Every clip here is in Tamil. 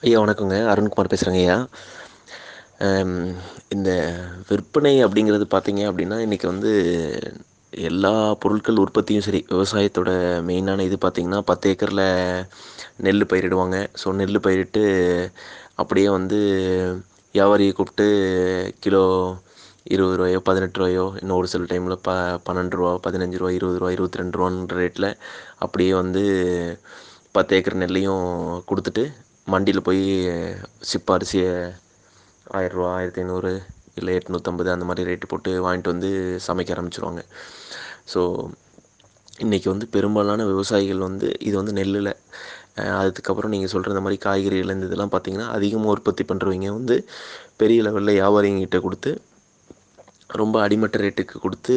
ஐயா வணக்கங்க அருண்குமார் பேசுகிறேங்க ஐயா அம், இந்த விற்பனை அப்படிங்கிறது பார்த்தீங்க அப்படின்னா இன்றைக்கி வந்து எல்லா பொருட்கள் உற்பத்தியும் சரி விவசாயத்தோட மெயினான இது பார்த்திங்கன்னா பத்து ஏக்கரில் நெல் பயிரிடுவாங்க ஸோ நெல் பயிரிட்டு அப்படியே வந்து வியாபாரியை கூப்பிட்டு கிலோ இருபது ரூபாயோ பதினெட்டு ரூபாயோ இன்னும் ஒரு சில டைமில் ப பன்னெண்டு ரூபா பதினஞ்சு ரூபா இருபது ரூபா இருபத்தி ரெண்டு ரூபான்ற ரேட்டில் அப்படியே வந்து பத்து ஏக்கர் நெல்லையும் கொடுத்துட்டு மண்டியில் போய் சிப்ப அரிசியை ஆயிரரூவா ஆயிரத்தி ஐநூறு இல்லை எட்நூற்றம்பது அந்த மாதிரி ரேட்டு போட்டு வாங்கிட்டு வந்து சமைக்க ஆரம்பிச்சிருவாங்க ஸோ இன்றைக்கி வந்து பெரும்பாலான விவசாயிகள் வந்து இது வந்து நெல்லில் அதுக்கப்புறம் நீங்கள் சொல்கிற இந்த மாதிரி காய்கறிகள் இந்த இதெல்லாம் பார்த்தீங்கன்னா அதிகமாக உற்பத்தி பண்ணுறவங்க வந்து பெரிய லெவலில் வியாபாரிங்கிட்ட கொடுத்து ரொம்ப அடிமட்ட ரேட்டுக்கு கொடுத்து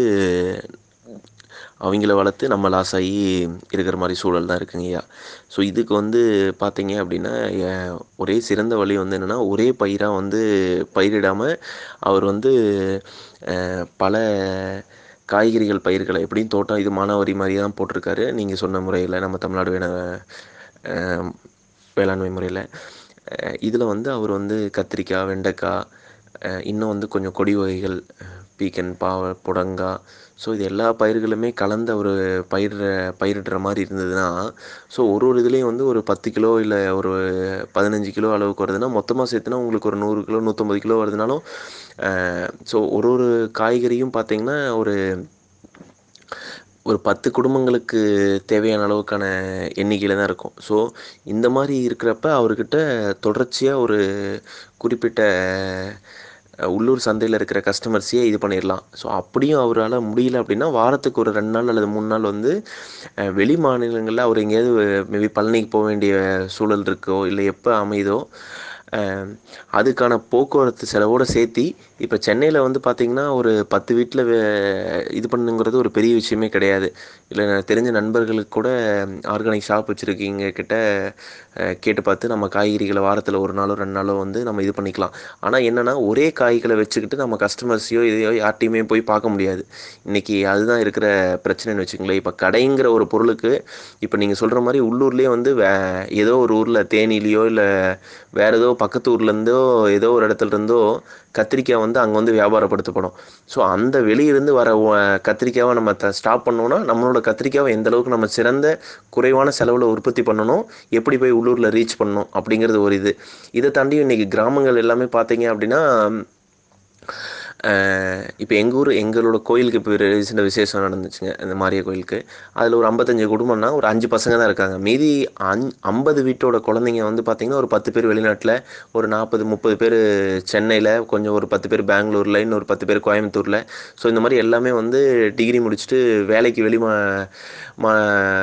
அவங்கள வளர்த்து நம்ம லாஸ் ஆகி இருக்கிற மாதிரி சூழல் தான் இருக்குங்கய்யா ஸோ இதுக்கு வந்து பார்த்தீங்க அப்படின்னா எ- ஒரே சிறந்த வழி வந்து என்னென்னா ஒரே பயிராக வந்து பயிரிடாமல் அவர் வந்து அஹ், பல காய்கறிகள் பயிர்களை எப்படியும் தோட்டம் இது மானாவாரி மாதிரி தான் போட்டிருக்காரு நீங்கள் சொன்ன முறையில் நம்ம தமிழ்நாடு வேண அஹ், வேளாண்மை முறையில் இதில் வந்து அவர் வந்து கத்திரிக்காய் வெண்டைக்காய் அஹ், இன்னும் வந்து கொஞ்சம் கொடி வகைகள் பீக்கன் பாவ புடங்காய் ஸோ இது எல்லா பயிர்களுமே கலந்த ஒரு பயிரிடுற பயிரிடுற மாதிரி இருந்ததுன்னா ஸோ ஒரு ஒரு இதுலேயும் வந்து ஒரு பத்து கிலோ இல்லை ஒரு பதினஞ்சு கிலோ அளவுக்கு வருதுன்னா மொத்தமாக சேர்த்துனா உங்களுக்கு ஒரு நூறு கிலோ நூற்றம்பது கிலோ வருதுனாலும் ஸோ ஒரு ஒரு காய்கறியும் பார்த்தீங்கன்னா ஒரு ஒரு பத்து குடும்பங்களுக்கு தேவையான அளவுக்கான எண்ணிக்கையில் தான் இருக்கும் ஸோ இந்த மாதிரி இருக்கிறப்ப அவர்கிட்ட தொடர்ச்சியாக ஒரு குறிப்பிட்ட அஹ், உள்ளூர் சந்தையில் இருக்கிற கஸ்டமர்ஸையே இது பண்ணிடலாம் ஸோ அப்படியும் அவரால் முடியல அப்படின்னா வாரத்துக்கு ஒரு ரெண்டு நாள் அல்லது மூணு நாள் வந்து அஹ், வெளி மாநிலங்களில் அவர் எங்கேயாவது மேபி பழனிக்கு போக வேண்டிய சூழல் இருக்கோ இல்லை எப்போ அமையுதோ அஹ், அதுக்கான போக்குவரத்து செலவோடு சேர்த்தி இப்போ சென்னையில் வந்து பார்த்திங்கன்னா ஒரு பத்து வீட்டில் இது பண்ணுங்கிறது ஒரு பெரிய விஷயமே கிடையாது இல்லை எனக்கு தெரிஞ்ச நண்பர்களுக்கு கூட ஆர்கானிக் ஷாப் வச்சுருக்கீங்க கிட்ட அஹ், கேட்டு பார்த்து நம்ம காய்கறிகளை வாரத்தில் ஒரு நாளோ ரெண்டு நாளோ வந்து நம்ம இது பண்ணிக்கலாம் ஆனால் என்னென்னா ஒரே காய்களை வச்சுக்கிட்டு நம்ம கஸ்டமர்ஸையோ இதையோ யார்ட்டையுமே போய் பார்க்க முடியாது இன்றைக்கி அதுதான் இருக்கிற பிரச்சனைன்னு வச்சுங்களேன் இப்போ கடைங்கிற ஒரு பொருளுக்கு இப்போ நீங்கள் சொல்கிற மாதிரி உள்ளூர்லேயே வந்து வே ஏதோ ஒரு ஊரில் தேனிலேயோ இல்லை வேறு ஏதோ பக்கத்து ஊர்லேருந்தோ ஏதோ ஒரு இடத்துல இருந்தோ கத்திரிக்காய் வந்து அங்கே வந்து வியாபாரப்படுத்தப்படும் ஸோ அந்த வெளியிருந்து வர உ- கத்திரிக்காவை நம்ம த ஸ்டாப் பண்ணோம்னா நம்மளோட கத்திரிக்காவை எந்த அளவுக்கு நம்ம சிறந்த குறைவான செலவில் உற்பத்தி பண்ணணும் எப்படி போய் உள்ளூரில் ரீச் பண்ணணும் அப்படிங்கிறது ஒரு இது இதை தாண்டி இன்றைக்கி கிராமங்கள் எல்லாமே பார்த்தீங்க அப்படின்னா இப்போ எங்கள் ஊர் எங்களோட கோயிலுக்கு இப்போ ரீசெண்டாக விசேஷம் நடந்துச்சுங்க இந்த மாரிய கோயிலுக்கு அதில் ஒரு ஐம்பத்தஞ்சு குடும்பம்னா ஒரு அஞ்சு பசங்க தான் இருக்காங்க மீதி அஞ் ஐம்பது வீட்டோட குழந்தைங்க வந்து பார்த்திங்கன்னா ஒரு பத்து பேர் வெளிநாட்டில் ஒரு நாற்பது முப்பது பேர் சென்னையில் கொஞ்சம் ஒரு பத்து பேர் பெங்களூரில் இன்னொரு பத்து பேர் கோயம்புத்தூரில் ஸோ இந்த மாதிரி எல்லாமே வந்து டிகிரி முடிச்சுட்டு வேலைக்கு வெளி மா மா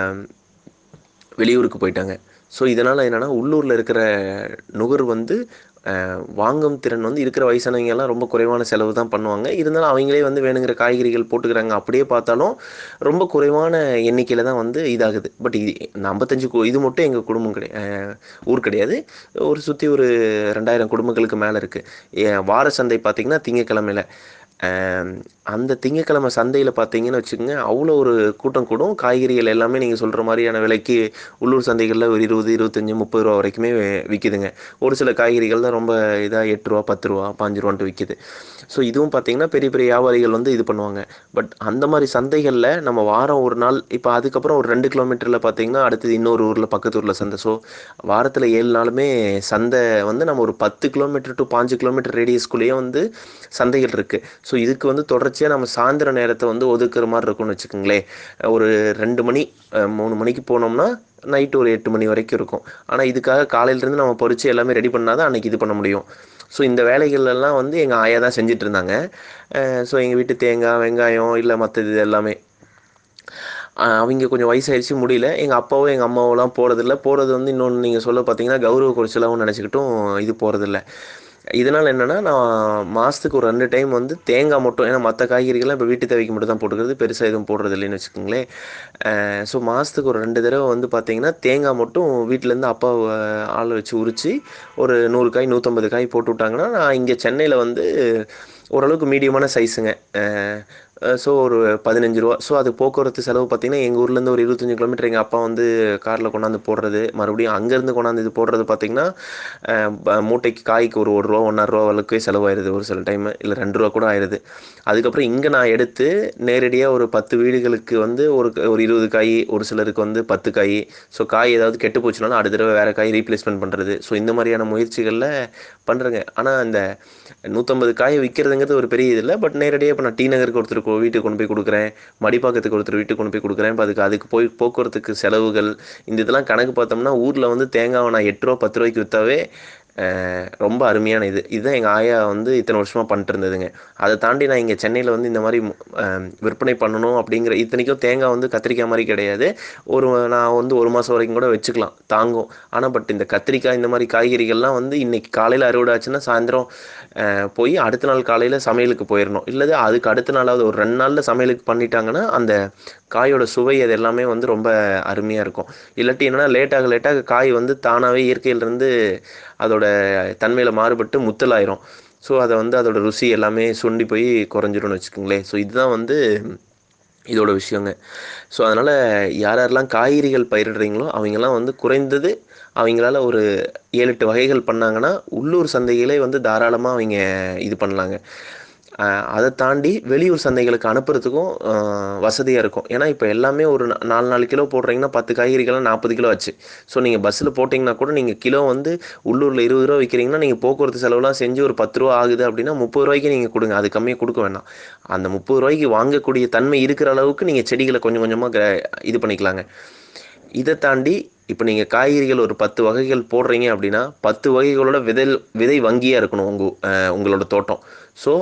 வெளியூருக்கு போயிட்டாங்க ஸோ இதனால் என்னென்னா உள்ளூரில் இருக்கிற நுகர் வந்து அஹ், வாங்கும் திறன் வந்து இருக்கிற வயசானவங்க எல்லாம் ரொம்ப குறைவான செலவு தான் பண்ணுவாங்க இருந்தாலும் அவங்களே வந்து வேணுங்கிற காய்கறிகள் போட்டுக்கிறாங்க அப்படியே பார்த்தாலும் ரொம்ப குறைவான எண்ணிக்கையில் தான் வந்து இதாகுது பட் இது இந்த ஐம்பத்தஞ்சு கு- இது மட்டும் எங்கள் குடும்பம் கிடையாது ஊர் கிடையாது ஒரு சுற்றி ஒரு ரெண்டாயிரம் குடும்பங்களுக்கு மேலே இருக்குது வார சந்தை பார்த்திங்கன்னா திங்கக்கிழமையில ஆம், அந்த திங்கக்கிழமை சந்தையில் பார்த்தீங்கன்னு வச்சுக்கோங்க அவ்வளோ ஒரு கூட்டம் கூடும் காய்கறிகள் எல்லாமே நீங்கள் சொல்கிற மாதிரியான விலைக்கு உள்ளூர் சந்தைகளில் ஒரு இருபது இருபத்தஞ்சி முப்பது ரூபா வரைக்குமே வி- விற்கிதுங்க ஒரு சில காய்கறிகள் தான் ரொம்ப இதாக எட்டு ரூபா பத்து ரூபா பாஞ்சு ரூபான்ட்டு விற்கிது ஸோ இதுவும் பார்த்தீங்கன்னா பெரிய பெரிய வியாபாரிகள் வந்து இது பண்ணுவாங்க பட் அந்த மாதிரி சந்தைகளில் நம்ம வாரம் ஒரு நாள் இப்போ அதுக்கப்புறம் ஒரு ரெண்டு கிலோமீட்டரில் பார்த்தீங்கன்னா அடுத்தது இன்னொரு ஊரில் பக்கத்து ஊரில் சந்தை ஸோ வாரத்தில் ஏழு நாளுமே சந்தை வந்து நம்ம ஒரு பத்து கிலோமீட்டர் டு பாஞ்சு கிலோமீட்டர் ரேடியஸ்குள்ளேயே வந்து சந்தைகள் இருக்குது ஸோ இதுக்கு வந்து தொடர்ச்சியாக நம்ம சாயந்தர நேரத்தை வந்து ஒதுக்குற மாதிரி இருக்கும்னு வச்சுக்கோங்களேன் ஒரு ரெண்டு மணி அஹ், மூணு மணிக்கு போனோம்னா நைட்டு ஒரு எட்டு மணி வரைக்கும் இருக்கும் ஆனால் இதுக்காக காலையிலேருந்து நம்ம பொறிச்சு எல்லாமே ரெடி பண்ணால் தான் அன்றைக்கி இது பண்ண முடியும் ஸோ இந்த வேலைகள் எல்லாம் வந்து எங்கள் ஆயா தான் செஞ்சுட்டு இருந்தாங்க ஸோ எங்கள் வீட்டு தேங்காய் வெங்காயம் இல்லை மற்றது இது எல்லாமே ஆஹ் அவங்க கொஞ்சம் வயசாயிடுச்சு முடியல எங்கள் அப்பாவோ எங்கள் அம்மாவோலாம் போகிறதில்ல போகிறது வந்து இன்னொன்று நீங்கள் சொல்ல பார்த்தீங்கன்னா கௌரவ குறைச்சலாகவும் நினச்சிக்கிட்டும் இது போகிறதில்ல இதனால் என்னென்னா நான் மாதத்துக்கு ஒரு ரெண்டு டைம் வந்து தேங்காய் மட்டும் ஏன்னா மற்ற காய்கறிகள்லாம் இப்போ வீட்டு தேவைக்கு மட்டும் தான் போட்டுக்கிறது பெருசாக எதுவும் போடுறது இல்லைன்னு வச்சுக்கோங்களேன் ஸோ மாதத்துக்கு ஒரு ரெண்டு தடவை வந்து பார்த்தீங்கன்னா தேங்காய் மட்டும் வீட்டிலேருந்து அப்பா அஹ், ஆளை வச்சு உரித்து ஒரு நூறு காய் நூற்றம்பது காய் போட்டு விட்டாங்கன்னா நான் இங்கே சென்னையில் வந்து ஓரளவுக்கு மீடியமான சைஸுங்க ஸோ ஒரு பதினஞ்சு ரூபா ஸோ அது போக்குவரத்து செலவு பார்த்தீங்கன்னா எங்கள் ஊர்லேருந்து ஒரு இருபத்தஞ்சி கிலோமீட்டர் எங்கள் அப்பா வந்து காரில் கொண்டாந்து போடுறது மறுபடியும் அங்கேருந்து கொண்டாந்து இது போடுறது பார்த்தீங்கன்னா அஹ், ப- மூட்டைக்கு காய்க்கு ஒரு ஒரு ரூபா ஒன்றரை ரூபா அளவுக்கு செலவாயிருது ஒரு சில டைம் இல்லை ரெண்டு ரூபா கூட ஆயிடுது அதுக்கப்புறம் இங்கே நான் எடுத்து நேரடியாக ஒரு பத்து வீடுகளுக்கு வந்து ஒரு க- ஒரு இருபது காய் ஒரு சிலருக்கு வந்து பத்து காய் ஸோ காய் ஏதாவது கெட்டு போச்சுனாலும் அடுத்த தடவை வேறு காய் ரீப்ளேஸ்மெண்ட் பண்ணுறது ஸோ இந்த மாதிரியான முயற்சிகளில் பண்ணுறேங்க ஆனால் இந்த நூற்றம்பது காயை விற்கிறதுங்கிறது ஒரு பெரிய இது இல்லை பட் நேரடியாக இப்போ நான் டி நகருக்கு ஒருத்தருக்கு வீட்டுக்கு கொண்டு போய் கொடுக்குறேன் மடிப்பாக்கத்துக்கு ஒருத்தர் வீட்டுக்கு கொண்டு போய் கொடுக்குறேன் இப்போ அதுக்கு அதுக்கு போய் போக்குவரத்துக்கு செலவுகள் இந்த இதெல்லாம் கணக்கு பார்த்தோம்னா ஊரில் வந்து தேங்காவை நான் எட்டு ரூபா பத்து ரூபாய்க்கு விற்றாவே அஹ், ரொம்ப அருமையான இது இதுதான் எங்கள் ஆயா வந்து இத்தனை வருஷமாக பண்ணிட்டு இருந்ததுங்க அதை தாண்டி நான் இங்கே சென்னையில் வந்து இந்த மாதிரி அஹ், விற்பனை பண்ணணும் அப்படிங்கிற இத்தனைக்கும் தேங்காய் வந்து கத்திரிக்காய் மாதிரி கிடையாது ஒரு நான் வந்து ஒரு மாதம் வரைக்கும் கூட வச்சுக்கலாம் தாங்கும் ஆனால் பட் இந்த கத்திரிக்காய் இந்த மாதிரி காய்கறிகள்லாம் வந்து இன்னைக்கு காலையில் அறுவடை ஆச்சுன்னா சாயந்தரம் அஹ், போய் அடுத்த நாள் காலையில் சமையலுக்கு போயிடணும் இல்லது அதுக்கு அடுத்த நாளாவது ஒரு ரெண்டு நாளில் சமையலுக்கு பண்ணிட்டாங்கன்னா அந்த காயோட சுவை அது எல்லாமே வந்து ரொம்ப அருமையாக இருக்கும் இல்லாட்டி என்னன்னா லேட்டாக லேட்டாக காய் வந்து தானாகவே இயற்கையிலேருந்து அதோட தன்மையில் மாறுபட்டு முத்தலாயிரும் ஸோ அதை வந்து அதோட ருசி எல்லாமே சுண்டி போய் குறைஞ்சிரும்னு வச்சுக்கோங்களேன் ஸோ இதுதான் வந்து இதோட விஷயங்க ஸோ அதனால் யார் யாரெல்லாம் காய்கறிகள் பயிரிடுறீங்களோ அவங்கெல்லாம் வந்து குறைந்தது அவங்களால ஒரு ஏழு எட்டு வகைகள் பண்ணாங்கன்னா உள்ளூர் சந்தைகளே வந்து தாராளமாக அவங்க இது பண்ணலாங்க அஹ் அதை தாண்டி வெளியூர் சந்தைகளுக்கு அனுப்புறதுக்கும் வசதியாக இருக்கும் ஏன்னா இப்போ எல்லாமே ஒரு நா- நாலு நாலு கிலோ போடுறீங்கன்னா பத்து காய்கறிகள்லாம் நாற்பது கிலோ ஆச்சு ஸோ நீங்கள் பஸ்ஸில் போட்டிங்கன்னா கூட நீங்கள் கிலோ வந்து உள்ளூரில் இருபது ரூபா விற்கிறீங்கன்னா நீங்கள் போக்குவரத்து செலவுலாம் செஞ்சு ஒரு பத்து ரூபா ஆகுது அப்படின்னா முப்பது ரூபாய்க்கு நீங்கள் கொடுங்க அது கம்மியாக கொடுக்க வேண்டாம் அந்த முப்பது ரூபாய்க்கு வாங்கக்கூடிய தன்மை இருக்கிற அளவுக்கு நீங்கள் செடிகளை கொஞ்சம் கொஞ்சமாக இது பண்ணிக்கலாங்க இதை தாண்டி இப்போ நீங்கள் காய்கறிகள் ஒரு பத்து வகைகள் போடுறீங்க அப்படின்னா பத்து வகைகளோட விதை விதை வங்கியாக இருக்கணும் உங்கள் உங்களோட தோட்டம் ஸோ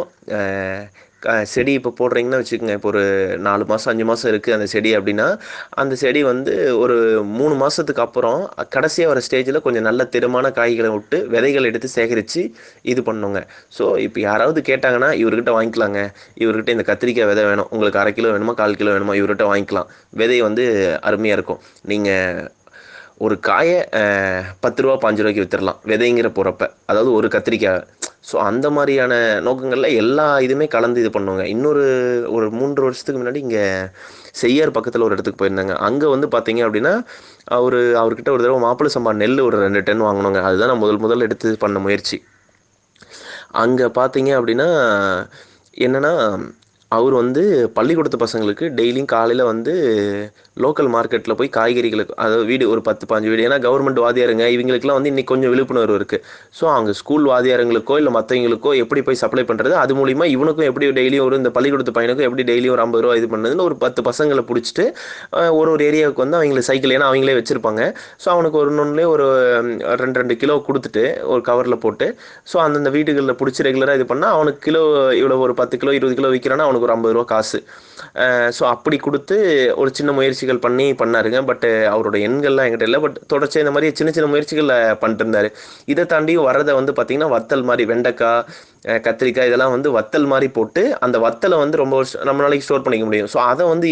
செடி இப்போ போடுறீங்கன்னா வச்சுக்கோங்க இப்போ ஒரு நாலு மாதம் அஞ்சு மாதம் இருக்குது அந்த செடி அப்படின்னா அந்த செடி வந்து ஒரு மூணு மாதத்துக்கு அப்புறம் கடைசியாக வர ஸ்டேஜில் கொஞ்சம் நல்ல திடமான காய்களை விட்டு விதைகள் எடுத்து சேகரித்து இது பண்ணுங்க ஸோ இப்போ யாராவது கேட்டாங்கன்னா இவர்கிட்ட வாங்கிக்கலாங்க இவர்கிட்ட இந்த கத்திரிக்காய் விதை வேணும் உங்களுக்கு அரை கிலோ வேணுமா கால் கிலோ வேணுமா இவர்கிட்ட வாங்கிக்கலாம் விதை வந்து அருமையாக இருக்கும் நீங்கள் ஒரு காயை அஹ், பத்து ரூபா பாஞ்சு ரூபாய்க்கு வித்துடலாம் விதைங்கிற போகிறப்ப அதாவது ஒரு கத்திரிக்காய் ஸோ அந்த மாதிரியான நோக்கங்களில் எல்லா இதுவுமே கலந்து இது பண்ணுவாங்க இன்னொரு ஒரு மூன்று வருஷத்துக்கு முன்னாடி இங்கே செய்யார் பக்கத்தில் ஒரு இடத்துக்கு போயிருந்தாங்க அங்கே வந்து பார்த்தீங்க அப்படின்னா அவர் அவர்கிட்ட ஒரு தடவை மாப்பிள்ளை சம்பா நெல் ஒரு ரெண்டு டன் வாங்கினோங்க அதுதான் நான் முதல் முதல் எடுத்து பண்ண முயற்சி அங்கே பார்த்தீங்க அப்படின்னா என்னன்னா அவர் வந்து பள்ளிக்கூடத்து பசங்களுக்கு டெய்லியும் காலையில் வந்து லோக்கல் மார்க்கெட்டில் போய் காய்கறிகளுக்கு அதாவது வீடு ஒரு பத்து பாஞ்சு வீடு ஏன்னா கவர்மெண்ட் வாதியாருங்க இவங்களுக்குலாம் வந்து இன்னைக்கு கொஞ்சம் விழிப்புணர்வு இருக்குது ஸோ அவங்க ஸ்கூல் வாதியாருங்களுக்கோ இல்லை மற்றவங்களுக்கோ எப்படி போய் சப்ளை பண்ணுறது அது மூலிமா இவனுக்கும் எப்படி டெய்லியும் ஒரு இந்த பள்ளிக்கூடத்து பையனுக்கும் எப்படி டெய்லியும் ஒரு ஐம்பது ரூபா இது பண்ணுறதுன்னு ஒரு பத்து பசங்களை பிடிச்சிட்டு அஹ், ஒரு ஒரு ஏரியாவுக்கு வந்து அவங்களுக்கு சைக்கிள் ஏன்னா அவங்களே வச்சுருப்பாங்க ஸோ அவனுக்கு ஒரு ஒன்றுலேயே ஒரு ம், ரெண்டு ரெண்டு கிலோ கொடுத்துட்டு ஒரு கவரில் போட்டு ஸோ அந்தந்த வீடுகளில் பிடிச்சி ரெகுலராக இது பண்ணால் அவனுக்கு கிலோ இவ்வளோ ஒரு பத்து கிலோ இருபது கிலோ விற்கிறான்னா அவனுக்கு ஒரு ஐம்பது ரூபா காசு ஸோ அப்படி கொடுத்து ஒரு சின்ன முயற்சிகள் பண்ணி பண்ணாருங்க பட் அவரோட எண்கள்லாம் என்கிட்ட இல்லை பட் தொடர்ச்சியாக இந்த மாதிரி சின்ன சின்ன முயற்சிகள் பண்ணிட்டு இருந்தார் இதை தாண்டி வரதை வந்து பார்த்திங்கன்னா வத்தல் மாதிரி வெண்டைக்காய் அஹ், கத்திரிக்காய் இதெல்லாம் வந்து வத்தல் மாதிரி போட்டு அந்த வத்தலை வந்து ரொம்ப வருஷம் நம்ம நாளைக்கு ஸ்டோர் பண்ணிக்க முடியும் ஸோ அதை வந்து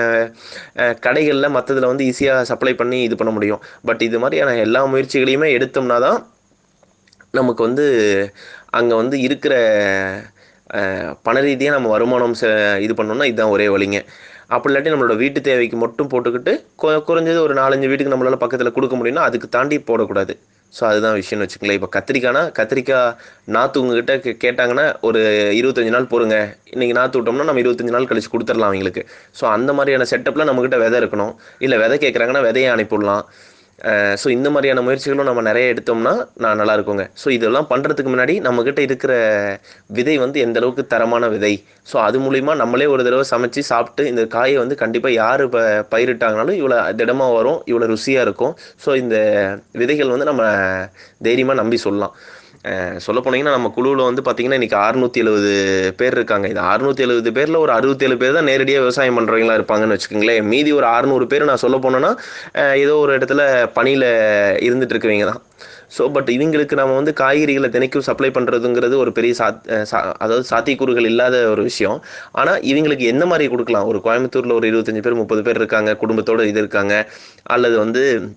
கடைகளில் மற்றதில் வந்து ஈஸியாக சப்ளை பண்ணி இது பண்ண முடியும் பட் இது மாதிரியான எல்லா முயற்சிகளையுமே எடுத்தோம்னா தான் நமக்கு வந்து அங்கே வந்து இருக்கிற அஹ், பண ரீதியாக நம்ம வருமானம் செ இது பண்ணோம்னா இதுதான் ஒரே வழிங்க அப்படி இல்லாட்டி நம்மளோட வீட்டு தேவைக்கு மட்டும் போட்டுக்கிட்டு கொ- குறைஞ்சது ஒரு நாலஞ்சு வீட்டுக்கு நம்மளால பக்கத்தில் கொடுக்க முடியும்னா அதுக்கு தாண்டி போடக்கூடாது ஸோ அதுதான் விஷயம்னு வச்சுக்கங்களேன் இப்போ கத்திரிக்காய்னா கத்திரிக்காய் நாற்று உங்ககிட்ட கே- கேட்டாங்கன்னா ஒரு இருபத்தஞ்சு நாள் பொறுங்க இன்னைக்கு நாற்று விட்டோம்னா நம்ம இருபத்தஞ்சு நாள் கழிச்சு கொடுத்துடலாம் அவங்களுக்கு ஸோ அந்த மாதிரியான செட்டப்பில் நம்மக்கிட்ட விதை இருக்கணும் இல்லை விதை கேட்குறாங்கன்னா விதையை அனுப்பிவிடலாம் ஸோ இந்த மாதிரியான முயற்சிகளும் நம்ம நிறைய எடுத்தோம்னா நான் நல்லா இருக்குங்க ஸோ இதெல்லாம் பண்ணுறதுக்கு முன்னாடி நம்மக்கிட்ட இருக்கிற விதை வந்து எந்த அளவுக்கு தரமான விதை ஸோ அது மூலிமா நம்மளே ஒரு தடவை சமைச்சு சாப்பிட்டு இந்த காயை வந்து கண்டிப்பாக யார் ப பயிரிட்டாங்கனாலும் இவ்வளோ திடமாக வரும் இவ்வளோ ருசியாக இருக்கும் ஸோ இந்த விதைகள் வந்து நம்ம தைரியமாக நம்பி சொல்லலாம் சொல்ல போனீங்கன்னா நம்ம குழுவில் வந்து பார்த்தீங்கன்னா இன்றைக்கி அறுநூற்றி எழுபது பேர் இருக்காங்க இது அறுநூற்றி எழுபது பேரில் ஒரு அறுபத்தேழு பேர் தான் நேரடியாக விவசாயம் பண்ணுறவங்களா இருப்பாங்கன்னு வச்சுக்கோங்களேன் மீதி ஒரு அறுநூறு பேர் நான் சொல்ல போனேன்னா அஹ், ஏதோ ஒரு இடத்துல பணியில் இருந்துட்டு இருக்கவங்க தான் ஸோ பட் இவங்களுக்கு நம்ம வந்து காய்கறிகளை தினைக்கும் சப்ளை பண்ணுறதுங்கிறது ஒரு பெரிய சாத் அஹ் சா அதாவது சாத்தியக்கூறுகள் இல்லாத ஒரு விஷயம் ஆனால் இவங்களுக்கு எந்த மாதிரி கொடுக்கலாம் ஒரு கோயம்புத்தூரில் ஒரு இருபத்தஞ்சி பேர் முப்பது பேர் இருக்காங்க குடும்பத்தோடு இது இருக்காங்க அல்லது வந்து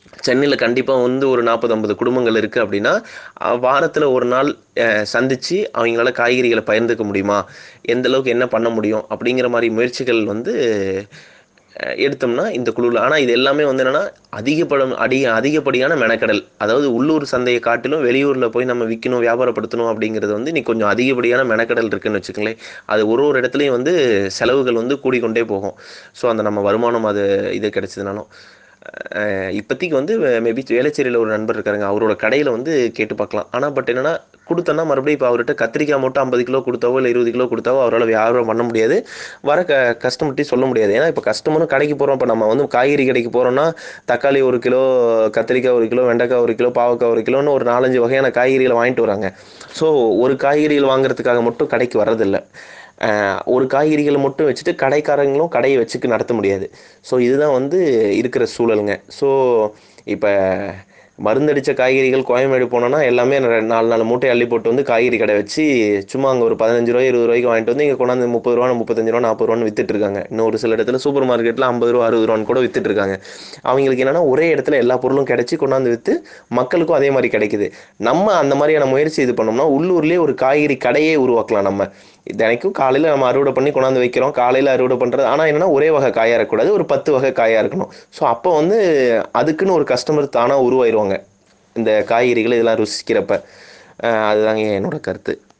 சென்னையில் கண்டிப்பாக வந்து ஒரு நாற்பது ஐம்பது குடும்பங்கள் இருக்குது அப்படின்னா வாரத்தில் ஒரு நாள் அஹ், சந்திச்சு அவங்களால காய்கறிகளை பகிர்ந்துக்க முடியுமா எந்த அளவுக்கு என்ன பண்ண முடியும் அப்படிங்கிற மாதிரி முயற்சிகள் வந்து அஹ், எடுத்தோம்னா இந்த குழுவில் ஆனால் இது எல்லாமே வந்து என்னென்னா அதிகப்படம் அடி அதிகப்படியான மெனக்கடல் அதாவது உள்ளூர் சந்தையை காட்டிலும் வெளியூரில் போய் நம்ம விற்கணும் வியாபாரப்படுத்தணும் அப்படிங்கிறது வந்து இன்னைக்கு கொஞ்சம் அதிகப்படியான மெனக்கடல் இருக்குன்னு வச்சுக்கோங்களேன் அது ஒரு ஒரு இடத்துலையும் வந்து செலவுகள் வந்து கூடிக்கொண்டே போகும் ஸோ அந்த நம்ம வருமானம் அது இது கிடைச்சதுனாலும் அஹ் இப்போதைக்கு வந்து மேபி வேளச்சேரியில் ஒரு நண்பர் இருக்காருங்க அவரோட கடையில் வந்து கேட்டு பார்க்கலாம் ஆனால் பட் என்னன்னா கொடுத்தோன்னா மறுபடியும் இப்போ அவர்கிட்ட கத்திரிக்காய் மட்டும் ஐம்பது கிலோ கொடுத்தாவோ இல்லை இருபது கிலோ கொடுத்தாவோ அவரால் வியாபாரம் பண்ண முடியாது வர க கஸ்டமர்ட்டையும் சொல்ல முடியாது ஏன்னா இப்போ கஸ்டமரும் கடைக்கு போகிறோம் இப்போ நம்ம வந்து காய்கறி கடைக்கு போகிறோம்னா தக்காளி ஒரு கிலோ கத்திரிக்காய் ஒரு கிலோ வெண்டைக்காய் ஒரு கிலோ பாவக்காய் ஒரு கிலோன்னு ஒரு நாலஞ்சு வகையான காய்கறிகளை வாங்கிட்டு வராங்க ஸோ ஒரு காய்கறிகள் வாங்குறதுக்காக மட்டும் கடைக்கு வர்றதில்ல அஹ் ஒரு காய்கறிகளை மட்டும் வச்சுட்டு கடைக்காரங்களும் கடையை வச்சுக்கு நடத்த முடியாது ஸோ இதுதான் வந்து இருக்கிற சூழலுங்க ஸோ இப்போ மருந்தடித்த காய்கறிகள் கோயம்பேடு போனோன்னா எல்லாமே ரெ- நாலு நாலு மூட்டை அள்ளி போட்டு வந்து காய்கறி கடை வச்சு சும்மா அங்கே ஒரு பதினஞ்சு ரூபாய் இருபது ரூபாய்க்கு வாங்கிட்டு வந்து இங்கே கொண்டாந்து முப்பது ரூபா முப்பத்தஞ்சு ரூபா நாற்பது ரூபான்னு வித்துட்டு இருக்காங்க இன்னும் ஒரு சில இடத்துல சூப்பர் மார்க்கெட்டில் ஐம்பது ரூபா அறுபது ரூபான்னு கூட வித்துட்டு இருக்காங்க அவங்களுக்கு என்னன்னா ஒரே இடத்துல எல்லா பொருளும் கிடைச்சி கொண்டாந்து விற்று மக்களுக்கும் அதே மாதிரி கிடைக்குது நம்ம அந்த மாதிரியான முயற்சி இது பண்ணோம்னா உள்ளூர்லேயே ஒரு காய்கறி கடையே உருவாக்கலாம் நம்ம தினைக்கும் காலையில் நம்ம அறுவடை பண்ணி கொண்டாந்து வைக்கிறோம் காலையில் அறுவடை பண்ணுறது ஆனால் என்னன்னா ஒரே வகை காயாக இருக்கக்கூடாது ஒரு பத்து வகை காயாக இருக்கணும் ஸோ அப்போ வந்து அதுக்குன்னு ஒரு கஸ்டமர் தானாக உருவாயிருவாங்க இந்த காய்கறிகள் இதெல்லாம் ருசிக்கிறப்ப அஹ் அதுதாங்க என்னோட கருத்து